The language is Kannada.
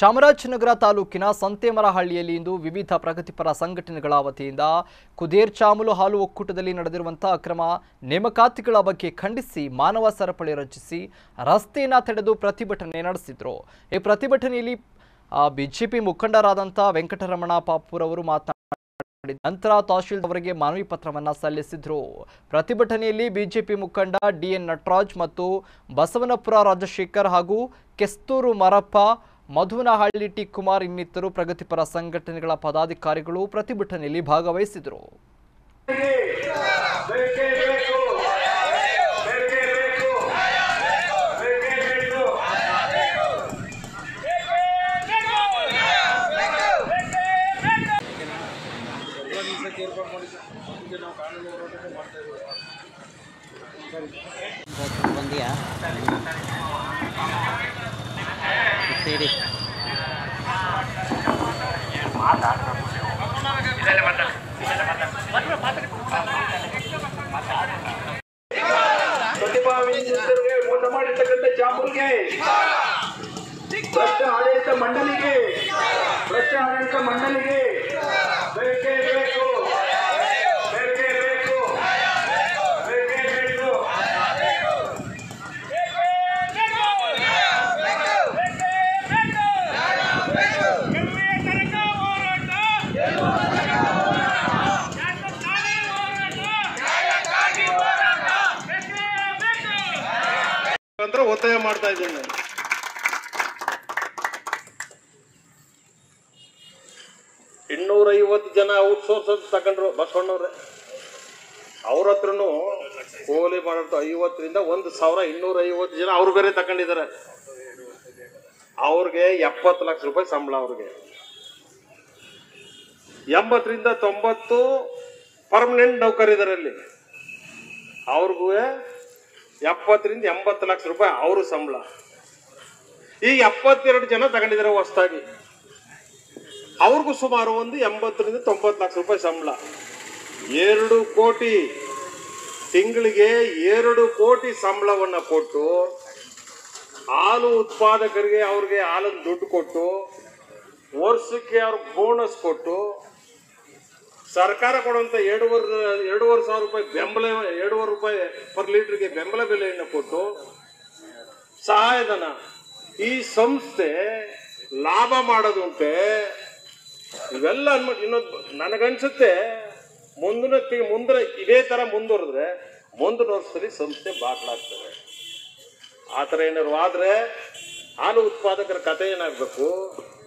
ಚಾಮರಾಜನಗರ ತಾಲೂಕಿನ ಸಂತೇಮರಹಳ್ಳಿಯಲ್ಲಿ ಇಂದು ವಿವಿಧ ಪ್ರಗತಿಪರ ಸಂಘಟನೆಗಳ ವತಿಯಿಂದ ಕುದೇರ್ ಚಾಮಲು ಹಾಲು ಒಕ್ಕೂಟದಲ್ಲಿ ನಡೆದಿರುವಂತಹ ಅಕ್ರಮ ನೇಮಕಾತಿಗಳ ಬಗ್ಗೆ ಖಂಡಿಸಿ ಮಾನವ ಸರಪಳಿ ರಚಿಸಿ ರಸ್ತೆಯನ್ನ ತಡೆದು ಪ್ರತಿಭಟನೆ ನಡೆಸಿದ್ರು ಈ ಪ್ರತಿಭಟನೆಯಲ್ಲಿ ಬಿಜೆಪಿ ಮುಖಂಡರಾದಂಥ ವೆಂಕಟರಮಣ ಪಾಪೂರ್ ಅವರು ಮಾತನಾಡಿ ನಂತರ ತಹಶೀಲ್ದಾರ್ ಅವರಿಗೆ ಮನವಿ ಪತ್ರವನ್ನ ಸಲ್ಲಿಸಿದ್ರು ಪ್ರತಿಭಟನೆಯಲ್ಲಿ ಬಿಜೆಪಿ ಮುಖಂಡ ಡಿಎನ್ ನಟರಾಜ್ ಮತ್ತು ಬಸವನಪುರ ರಾಜಶೇಖರ್ ಹಾಗೂ ಕೆಸ್ತೂರು ಮರಪ್ಪ ಮಧುನಹಳ್ಳಿ ಟಿ ಕುಮಾರ್ ಇನ್ನಿತರು ಪ್ರಗತಿಪರ ಸಂಘಟನೆಗಳ ಪದಾಧಿಕಾರಿಗಳು ಪ್ರತಿಭಟನೆಯಲ್ಲಿ ಭಾಗವಹಿಸಿದರು ಬೇಕೇ ಬೇಕು ಬೇಕೇ ಬೇಕು ಬೇಕೇ ಬೇಕು ಬಂದಿಯಾ ಇಡಿ ಪ್ರತಿಭಾವಿ ಶಿಷ್ಯರಿಗೆ ಮೋಸ ಮಾಡಿರ್ತಕ್ಕಂಥ ಚಾಮುಲ್ಗೆ ಭ್ರಷ್ಟ ಆಡಳಿತ ಮಂಡಳಿಗೆ ಭ್ರಷ್ಟ ಆಡಳಿತ ಮಂಡಳಿಗೆ ಬೇಕೇ ಬೇಕು ಬೇಕೇ ಬೇಕು ಬೇಕೇ ಬೇಕು ಅಂತ ಒತ್ತಾಯ ಮಾಡ್ತಾ ಇದ್ದೀನಿ ನಾನು ಇನ್ನೂರೈವತ್ತು ಜನ ಔಟ್ಸೋರ್ಸ್ ಅಂತ ತಗೊಂಡ್ರು ಬಸವಣ್ಣವ್ರೆ ಅವ್ರ ಹತ್ರನು ಕೋಲಿ ಮಾಡೋದು ಐವತ್ತರಿಂದ ಒಂದು ಸಾವಿರ ಇನ್ನೂರ ಐವತ್ತು ಜನ ಅವ್ರು ಬೇರೆ ತಗೊಂಡಿದ್ದಾರೆ ಅವ್ರಿಗೆ ಎಪ್ಪತ್ತು ಲಕ್ಷ ರೂಪಾಯಿ ಸಂಬಳ ಅವ್ರಿಗೆ ಎಂಬತ್ತರಿಂದ ತೊಂಬತ್ತು ಪರ್ಮನೆಂಟ್ ನೌಕರಿದ್ದಾರೆ ಅಲ್ಲಿ ಅವ್ರಿಗೂ ಎಪ್ಪತ್ತರಿಂದ ಎಂಬತ್ತು ಲಕ್ಷ ರೂಪಾಯಿ ಅವರು ಸಂಬಳ ಈ ಎಪ್ಪತ್ತೆರಡು ಜನ ತಗೊಂಡಿದ್ದಾರೆ ಹೊಸದಾಗಿ ಅವ್ರಿಗೂ ಸುಮಾರು ಒಂದು ಎಂಬತ್ತರಿಂದ ತೊಂಬತ್ತು ಲಕ್ಷ ರೂಪಾಯಿ ಸಂಬಳ ಎರಡು ಕೋಟಿ ತಿಂಗಳಿಗೆ ಎರಡು ಕೋಟಿ ಸಂಬಳವನ್ನ ಕೊಟ್ಟು ಹಾಲು ಉತ್ಪಾದಕರಿಗೆ ಅವ್ರಿಗೆ ಹಾಲನ್ನು ದುಡ್ಡು ಕೊಟ್ಟು ವರ್ಷಕ್ಕೆ ಅವ್ರ ಬೋನಸ್ ಕೊಟ್ಟು ಸರ್ಕಾರ ಕೊಡುವಂತ ಎರಡೂವರೆ ಎರಡೂವರೆ ಸಾವಿರ ರೂಪಾಯಿ ಬೆಂಬಲ ಎರಡೂವರೆ ರೂಪಾಯಿ ಪರ್ ಲೀಟರ್ಗೆ ಬೆಂಬಲ ಬೆಲೆಯನ್ನು ಕೊಟ್ಟು ಸಹಾಯಧನ ಈ ಸಂಸ್ಥೆ ಲಾಭ ಮಾಡೋದುಂಟೆ ಇವೆಲ್ಲ ಅನ್ಬಿಟ್ಟು ಇನ್ನೊಂದು ನನಗನ್ಸುತ್ತೆ ಮುಂದಿನ ತಿ- ಮುಂದಿನ ಇದೇ ತರ ಮುಂದುವರೆದ್ರೆ ಮುಂದಿನ ವರ್ಷದಲ್ಲಿ ಸಂಸ್ಥೆ ಬಾಗ್ಲಾಗ್ತದೆ ಆ ಥರ ಏನಾದ್ರು ಆದ್ರೆ ಹಾಲು ಉತ್ಪಾದಕರ ಕಥೆ ಏನಾಗಬೇಕು